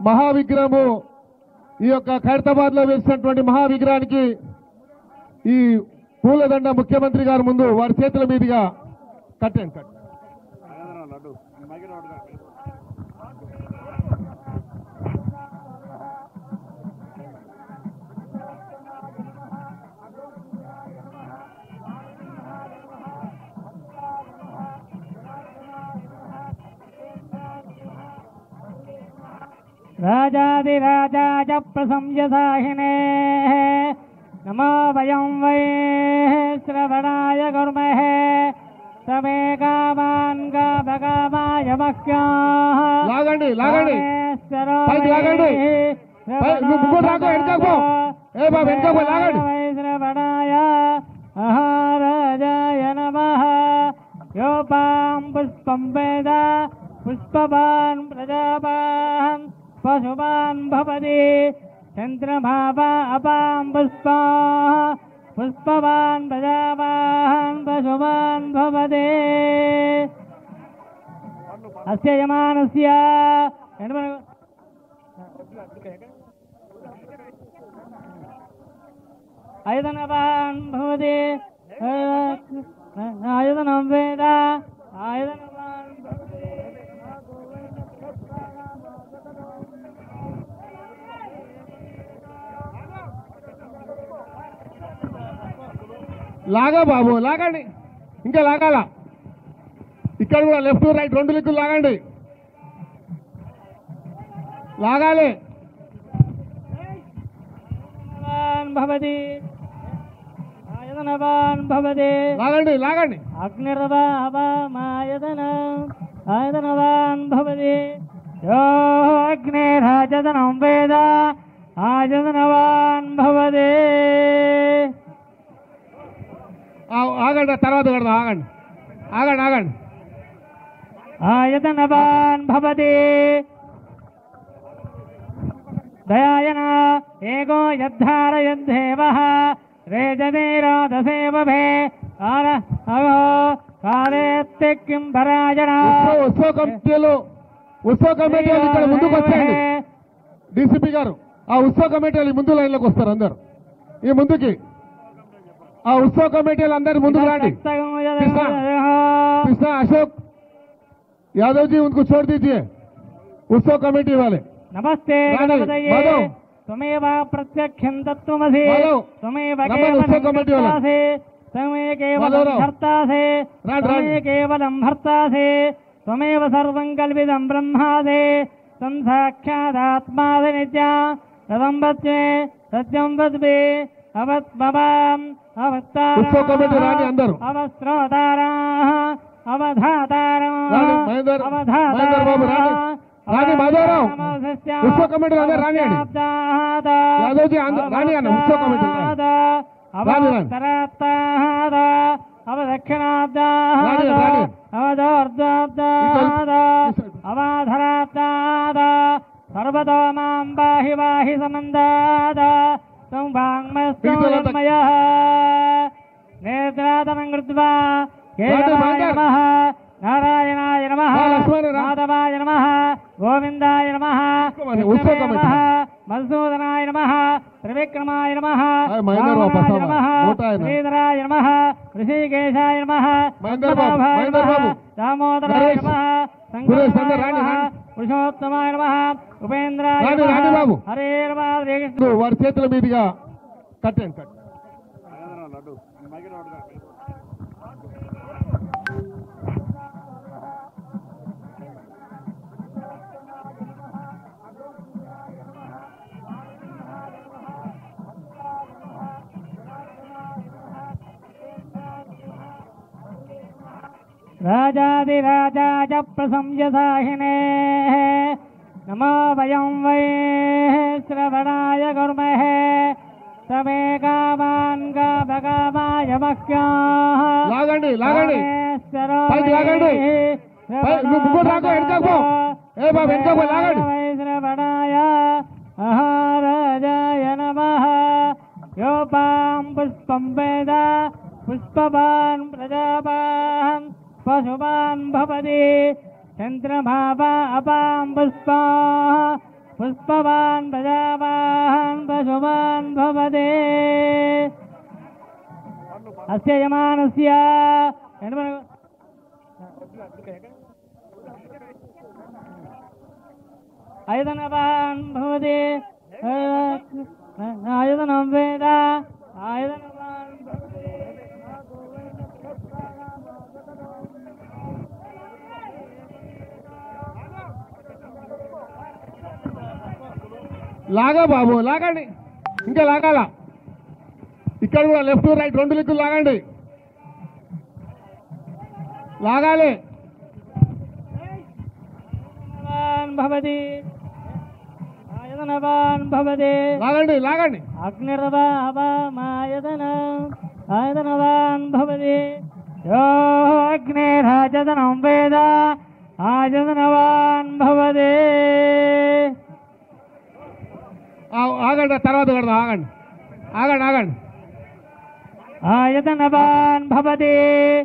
మహావిగ్రహము ఈ యొక్క ఖైరతాబాద్ లో వేసినటువంటి మహావిగ్రహానికి ఈ పూలదండ ముఖ్యమంత్రి గారి ముందు వారి చేతుల మీదుగా కట్టండి కట్టండి राजाधिराजाय प्रसंयसाहिने नमो वयं वै श्रवणाय कुर्महे समे कामान् कामकामाय मह्याः లాగండి లాగండి పైకి లాగండి. పై- నువ్వు ముగ్గురు రాకు, వెనకకు పో. ఏ బాబు, వెనకకు పో, లాగండి. శ్రవణాయ మహారాజాయ నమః యోపాం పుష్పం వేద పుష్పవాన్ ప్రజాపాన్ పశువాన్ భవతి చంద్రమాపా అపాం పుష్పా పుష్పవాన్ ప్రజాపాన్ పశువాన్ భవతి అస్య యమానస్య ఆయుధనవాన్ భవతి ఆయుధనం వేద ఆయుధనవాన్ భవతి లాగా బాబు లాగండి ఇంకా లాగాల ఇక్కడ కూడా లెఫ్ట్ రైట్ రెండు లిక్కులు లాగండి లాగాలి ఆయుధనవాన్ భవతి ఆయుధనవాన్ భవతి లాగండి లాగండి అగ్నిర్వామాయతన ఆయతనవాన్ భవతి యో అగ్నిరాజతనం వేద ఆయతనవాన్ భవతి ఆ- ఆగండి తర్వాత కడదాం ఆగండి ఆగండి ఆగండి ఆయతనవాన్ భవతి దయాయన ఏకో యద్ధారయద్ధేవ రేజనీరోదసేవభే కాల అగో కాలేత్తి కిం పరాయణ ఉత్సవ ఉత్సవ కమిటీలు ఉత్సవ కమిటీలు ఇక్కడ ముందుకు వచ్చేయండి డీసీపీ గారు ఆ ఉత్సవ కమిటీలు ఈ ముందు లైన్లోకి వస్తారు అందరు ఈ ముందుకి ఆ ఉత్సవ కమిటీలు అందరు ముందుకు రండి कृष्णा अशोक यादव जी उनको छोड़ दीजिए उत्सव कमेटी वाले నమస్తే రాణి, గణపతయే మాధవ్. త్వమేవ ప్రత్యక్షం తత్వమసి మాధవ్, త్వమేవ రమణ కేవలం ఉత్సవ కమిటీ వాళ్ళ. భర్తాసి త్వమే కేవలం మాధవరావు. భర్తాసి రాడు, త్వమే రాడు. కేవలం భర్తాసి త్వమేవ సర్వం కల్పితం బ్రహ్మాసి తం సాక్షాదాత్మాది నిత్య తదం వత్మే సత్యం వద్మే అవత్మవాం ఉత్సవ కమిటీ రాణి అందరూ. అవస్త్రోతారా అవధాతారా రాణి, మహేందర్, మహేందర్ బాబు, రాణి. రాణి మాధవరావు. ఉత్సవ కమిటీ అందరూ రానియండి. యాదవ్జీ అందరూ రాని అన్న, ఉత్సవ కమిటీ రాని. రాని, రాని. అవదక్షిణాబ్దాద రాని, రాని. అవదోర్ధాబ్దాద అవాధరాబ్దాద సర్వతో మాం బాహి బాహి సమందాద తం వాంగ్మయ నేత్రాతనం కృత్వా కేశవాయ రాని, నమః నారాయణాయ నమః రా, లక్ష్మణ, రా. మాధవాయ నమః గోవిందాయ నమః కమిటీ, ఉత్సవ విష్ణవే కమిటీ. నమః మధుసూదనాయ నమః త్రివిక్రమాయ నమః ఆయ్ మహేందర్ బాబు, రామాయ ప్రసాద్ నమః నూట ఆయన. శ్రీధరాయ నమః ఋషికేశాయ నమః మహేందర్ బాబు, పద్మనాభాయ మహేందర్ నమః బాబు. దామోదరాయ నరేష్, నమః సురేష్, శంకరాయ అందరూ రాండి, నమః రాండి. పురుషోత్తమాయ నమః ఉపేంద్రాయ రాండి, రాండి నమః బాబు. హరే నమః హరే కృష్ణ ఇప్పుడు వారి చేతుల మీదుగా కట్టండి కట్టండి రాజాదిరాజాయ ప్రసంయసాహినే నమో వయం వై శ్రవణాయ కుర్మహే సమే కామాన్ కామకామాయ మహ్యాः లాగండి లాగండి పైకి లాగండి. పై- నువ్వు ముగ్గురు రాకు, వెనకకు పో. ఏ బాబు, వెనకకు పో, లాగండి. శ్రవణాయ మహారాజాయ నమః యోపాం పుష్పం వేద పుష్పవాన్ ప్రజాపాన్ పశువాన్ భవతి చంద్రమాపా అపాం పుష్పా పుష్పవాన్ ప్రజావాన్ పశువాన్ భవదే అస్య యమానస్య ఎడమ- ఆయుధనవాన్ భవతి ఆయుధనం వేద ఆయుధనవాన్ భవతి. లాగా బాబు లాగండి ఇంకా లాగాల ఇక్కడ కూడా లెఫ్ట్ రైట్ రెండు లిక్కులు లాగండి లాగాలి ఆయుధనవాన్ భవతి ఆయుధనవాన్ భవతి లాగండి లాగండి అగ్నిర్వామాయతన ఆయతనవాన్ భవతి యో అగ్నిరాజతనం వేద ఆజతనవాన్ భవతి ఆ- ఆగండి తర్వాత కడదాం ఆగండి ఆగండి ఆగండి ఆయతనవాన్ భవతి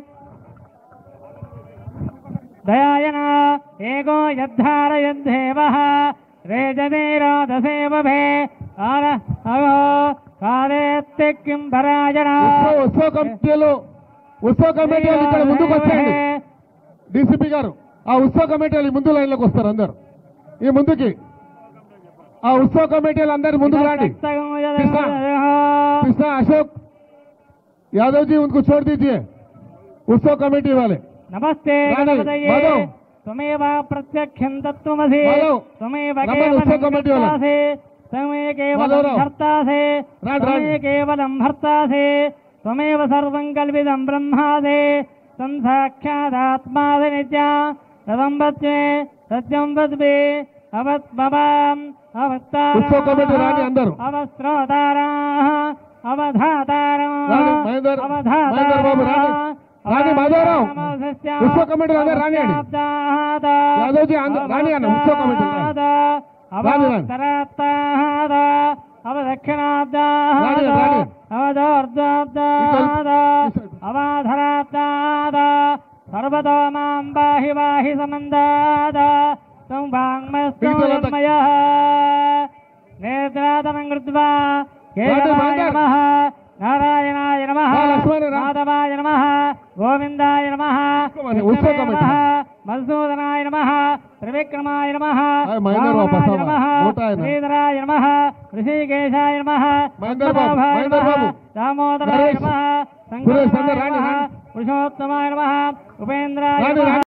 దయాయన ఏకో యద్ధారయద్ధేవ రేజమీరోదసేవభే కాల అవో కాలేత్తి కిం పరాజన ఉత్సవ ఉత్సవ కమిటీలు ఉత్సవ కమిటీలు ఇక్కడ ముందుకు వచ్చేయండి డీసీపీ గారు ఆ ఉత్సవ కమిటీలు ఈ ముందు లైన్లోకి వస్తారు అందరు ఈ ముందుకి ఆ ఉత్సవ కమిటీలు అందరు ముందుకు రండి कृष्णा अशोक यादव जी उनको छोड़ दीजिए उत्सव कमेटी वाले నమస్తే రాణి, గణపతయే మాధవ్. త్వమేవ ప్రత్యక్షం తత్వమసి మాధవ్, త్వమేవ రమణ కేవలం ఉత్సవ కమిటీ వాళ్ళ. కర్తాసి త్వమే కేవలం మాధవరావు. భర్తాసి రాండి, త్వమే రాండి. కేవలం భర్తాసి త్వమేవ సర్వం కల్పితం బ్రహ్మాసి తం సాక్షాదాత్మాది నిత్య తదం వత్మే సత్యం వద్వే అవత్మవాం ఉత్సవ కమిటీ రాండి అందరూ. అవస్త్రోతారా అవధాతారా రాండి, మహేందర్- మహేందర్ బాబు రాండి. రాండి, మాధవరావు. ఉత్సవ కమిటీలు అందరూ రానియండి. యాదవ్జీ అందరూ రాని అన్న, ఉత్సవ కమిటీలు రాని. రాని, రాని. అవత్తరాత్తాద అవదక్షిణాబ్దాద రాని, రాని. అవదోర్ధాబ్దాద అవాధరాబ్దాద సర్వతో మాం బాహి బాహి సమందాద తం వాంగ్మస్తమయ నేత్రాతనం కృత్వా కేశవాయ మాధవ్. నమః నారాయణాయ నమః రా, లక్ష్మణ రా. మాధవాయ నమః గోవిందాయ నమః ఉత్సవ ఉత్సవ విష్ణవే కమిటీ. నమః మధుసూదనాయ నమః త్రివిక్రమాయ నమః ఆయ్ మహేందర్ బాబు, రామాయ ప్రసాద్ నమః నూట ఆయన. శ్రీధరాయ నమః ఋషికేశాయ నమః మహేందర్ బాబు, పద్మనాభాయ మహేందర్ నమః బాబు. దామోదరాయ నరేష్, నమః సురేష్ శంకరాయ అందరూ రాండి, నమః రాండి. పురుషోత్తమాయ నమః ఉపేంద్రాయ రాండి, నమః రాండి.